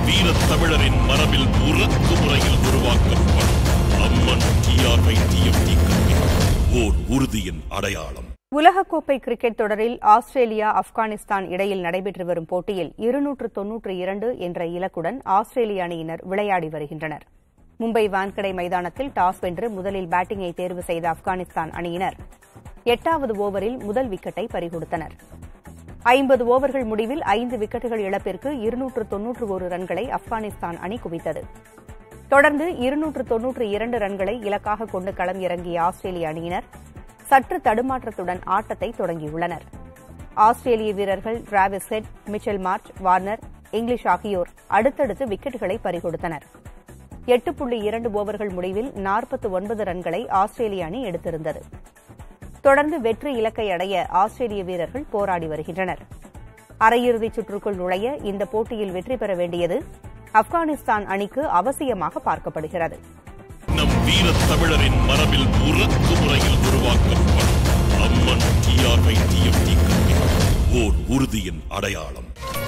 வீரத் தமிழரின் மரபில் உருக்கு முறையில் உருவாக்கப்படும் அம்மன் டிஆர்ஐ டிஎம்டி கல்வி ஓர் உறுதியின் அடையாளம் உலகக்கோப்பை கிரிக்கெட் தொடரில் ஆஸ்திரேலியா ஆப்கானிஸ்தான் இடையில் நடைபெற்று வரும் போட்டியில் இருநூற்று தொன்னூற்று இரண்டு என்ற இலக்குடன் ஆஸ்திரேலிய அணியினர் விளையாடி வருகின்றனர் மும்பை வான்கடை மைதானத்தில் டாஸ் வென்று முதலில் பேட்டிங்கை தேர்வு செய்த ஆப்கானிஸ்தான் அணியினர் எட்டாவது ஓவரில் முதல் விக்கெட்டை பறிகொடுத்தனர் ஐம்பது ஓவர்கள் முடிவில் ஐந்து விக்கெட்டுகள் இழப்பிற்கு இருநூற்று தொன்னூற்று ஒரு ரன்களை ஆப்கானிஸ்தான் அணி குவித்தது தொடர்ந்து இருநூற்று தொன்னூற்று இரண்டு ரன்களை இலக்காக கொண்டு களம் இறங்கிய ஆஸ்திரேலிய அணியினர் சற்று தடுமாற்றத்துடன் ஆட்டத்தை தொடங்கியுள்ளனர் ஆஸ்திரேலிய வீரர்கள் Travis Head Mitchell Marsh Warner Inglis ஆகியோர் அடுத்தடுத்து விக்கெட்டுகளை பறிகொடுத்தனர் எட்டு புள்ளி இரண்டு ஓவர்கள் முடிவில் நாற்பத்து ஒன்பது ரன்களை ஆஸ்திரேலிய அணி எடுத்திருந்தது தொடர்ந்து வெற்றி இலக்கை அடைய ஆஸ்திரேலிய வீரர்கள் போராடி வருகின்றனர் அரையிறுதிச் சுற்றுக்குள் நுழைய இந்த போட்டியில் வெற்றி பெற வேண்டியது ஆப்கானிஸ்தான் அணிக்கு அவசியமாக பார்க்கப்படுகிறது நம் வீரத் தமிழரின் மரபில் உருக்கு முறையில் உருவாக்கப்படும் அம்மன் டிஆர்ஐ டிஎம்டி கல்வி ஓர் உறுதியின் அடையாளம்